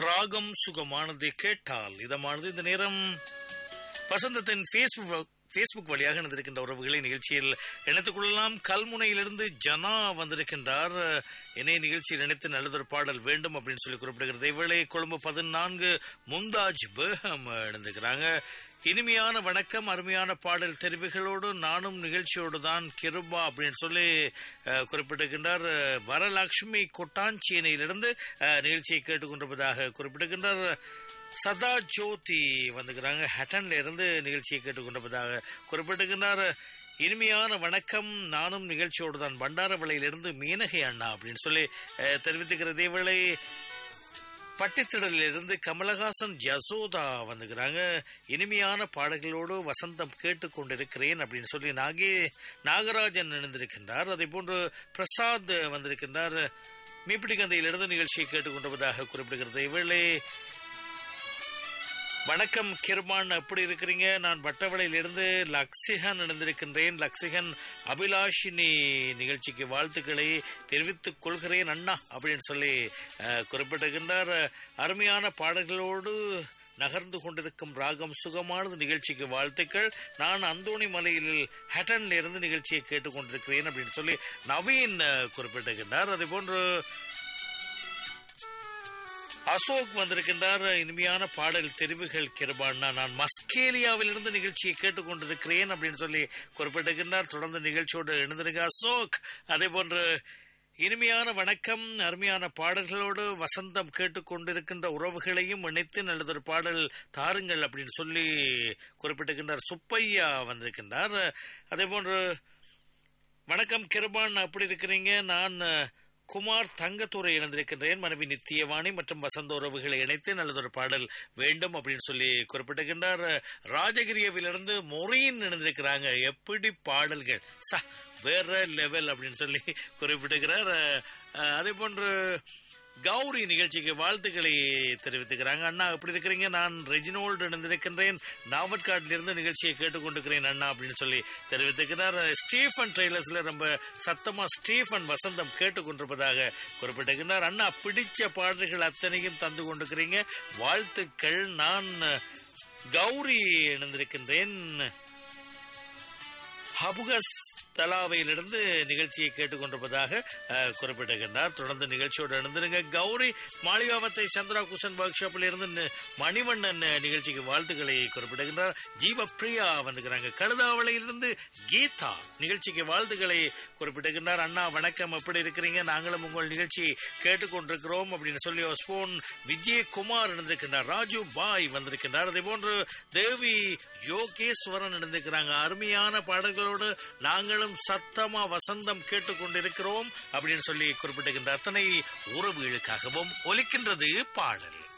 ராகம் சுகமானது கேட்டால் இதமானது இந்த நேரம் வசந்தத்தின் ஃபேஸ்புக் ஃபேஸ்புக் வழியாக இணைந்திருக்கின்ற உறவுகளை நிகழ்ச்சியில் இணைத்துக் கொள்ளலாம் கல்முனையிலிருந்து ஜனா வந்திருக்கின்றார் இணைய நிகழ்ச்சியில் இணைத்து நல்லதொரு பாடல் வேண்டும் அப்படின்னு சொல்லி குறிப்பிடுகிறது இவளை கொழும்பு பதினான்கு மும்தாஜ் பேகம் இணைந்திருக்கிறாங்க இனிமையான வணக்கம் அருமையான பாடல் தெரிவுகளோடு நானும் நிகழ்ச்சியோடு தான் கிருபா அப்படின்னு சொல்லி அஹ், குறிப்பிட்டிருக்கின்றார் அஹ், வரலட்சுமி கொட்டாஞ்சியனையிலிருந்து அஹ், நிகழ்ச்சியை கேட்டுக்கொண்டிருப்பதாக குறிப்பிட்டிருக்கின்றார் சதா ஜோதி வந்துக்கிறாங்க ஹட்டன்ல இருந்து நிகழ்ச்சியை கேட்டுக்கொண்டிருப்பதாக குறிப்பிட்டிருக்கின்றார் இனிமையான வணக்கம் நானும் நிகழ்ச்சியோடு தான் பண்டாரவளையிலிருந்து மீனகை அண்ணா அப்படின்னு சொல்லி அஹ், தெரிவித்துக்கிறது இவளை பட்டித்திடலிலிருந்து கமலஹாசன் யசோதா வந்துக்கிறாங்க இனிமையான பாடல்களோடு வசந்தம் கேட்டுக்கொண்டிருக்கிறேன் அப்படின்னு சொல்லி நாகே நாகராஜன் இணைந்திருக்கின்றார் அதே போன்று பிரசாத் வந்திருக்கின்றார் மீப்பிடி கந்தையிலிருந்து நிகழ்ச்சியை கேட்டுக்கொண்டிருப்பதாக குறிப்பிடுகிறது இவளே வணக்கம் கிருமான் எப்படி இருக்கிறீங்க நான் வட்டவளையிலிருந்து லக்ஸிகன் இணைந்திருக்கின்றேன் லக்ஸிகன் அபிலாஷினி நிகழ்ச்சிக்கு வாழ்த்துக்களை தெரிவித்துக் கொள்கிறேன் அண்ணா அப்படின்னு சொல்லி அஹ், குறிப்பிட்டிருக்கின்றார் அருமையான பாடல்களோடு நகர்ந்து கொண்டிருக்கும் ராகம் சுகமானது நிகழ்ச்சிக்கு வாழ்த்துக்கள் நான் அந்தோணி மலையில் ஹட்டன்ல இருந்து நிகழ்ச்சியை கேட்டுக்கொண்டிருக்கிறேன் அப்படின்னு சொல்லி நவீன் அஹ், குறிப்பிட்டிருக்கின்றார் அதே போன்று அசோக் வந்திருக்கின்றார் இனிமையான பாடல் தெரிவுகள் கிருபாண்ணா நான் மஸ்கேலியாவிலிருந்து நிகழ்ச்சியை கேட்டுக்கொண்டிருக்கிறேன் அப்படின்னு சொல்லி குறிப்பிட்டிருக்கின்றார் தொடர்ந்து நிகழ்ச்சியோடு இணைந்திருக்க அசோக் அதே போன்று இனிமையான வணக்கம் அருமையான பாடல்களோடு வசந்தம் கேட்டுக்கொண்டிருக்கின்ற உறவுகளையும் இணைத்து நல்லதொரு பாடல் தாருங்கள் அப்படின்னு சொல்லி குறிப்பிட்டிருக்கின்றார் சுப்பையா வந்திருக்கின்றார் அதே போன்று வணக்கம் கிருபான் அப்படி இருக்கிறீங்க நான் அஹ், குமார் தங்கத்துறை இணைந்திருக்கின்றேன் மனைவி நித்தியவாணி மற்றும் வசந்த உறவுகளை இணைத்து நல்லதொரு பாடல் வேண்டும் அப்படின்னு சொல்லி குறிப்பிட்டிருக்கின்றார் ராஜகிரியவிலிருந்து மொரியின் இணைந்திருக்கிறாங்க எப்படி பாடல்கள் ச வேற லெவல் அப்படின்னு சொல்லி குறிப்பிட்டிருக்கிறார் அஹ், அதே போன்று கௌரி நிகழ்ச்சிக்கு வாழ்த்துக்களை தெரிவித்துக்கிறாங்க அண்ணா எப்படி இருக்கிறீங்க நான் ரெஜினோல்டு இணைந்திருக்கின்றேன் நாவட்காட்டிலிருந்து நிகழ்ச்சியை கேட்டுக்கொண்டிருக்கிறேன் அண்ணா அப்படின்னு சொல்லி தெரிவித்துக்கிறார் ஸ்டீஃபன் ட்ரெய்லர்ஸ்ல ரொம்ப சத்தமா ஸ்டீஃபன் வசந்தம் கேட்டுக்கொண்டிருப்பதாக குறிப்பிட்டிருக்கிறார் அண்ணா பிடிச்ச பாடல்கள் அத்தனையும் தந்து கொண்டிருக்கிறீங்க வாழ்த்துக்கள் நான் கௌரி இணைந்திருக்கின்றேன் ஹபுகஸ் தலாவையிலிருந்து நிகழ்ச்சியை கேட்டுக்கொண்டிருப்பதாக அஹ், குறிப்பிட்டிருக்கின்றார் தொடர்ந்து நிகழ்ச்சியோடு இணைந்திருங்க கௌரி மாளிகாவத்தை சந்திரா குசன் ஒர்க் ஷாப்பில் இருந்து நி- மணிவண்ணன் அஹ், நிகழ்ச்சிக்கு வாழ்த்துக்களை குறிப்பிடுகின்றார் ஜீவ பிரியா வந்துக்கிறாங்க கழுதாவளையிலிருந்து கீதா நிகழ்ச்சிக்கு வாழ்த்துக்களை குறிப்பிட்டிருக்கின்றார் அண்ணா வணக்கம் எப்படி இருக்கிறீங்க நாங்களும் உங்கள் நிகழ்ச்சி கேட்டுக்கொண்டிருக்கிறோம் அப்படின்னு சொல்லி ஸ்போன் விஜயகுமார் இணைந்திருக்கின்றார் ராஜு பாய் வந்திருக்கின்றார் அதே போன்று தேவி யோகேஸ்வரன் இணைந்திருக்கிறாங்க அருமையான பாடல்களோடு நாங்களும் சத்தமா வசந்தம் கேட்டுக்கொண்டிருக்கிறோம் அப்படின்னு சொல்லி குறிப்பிட்டிருக்கின்ற அத்தனை உறவுகளுக்காகவும் ஒலிக்கின்றது பாடல்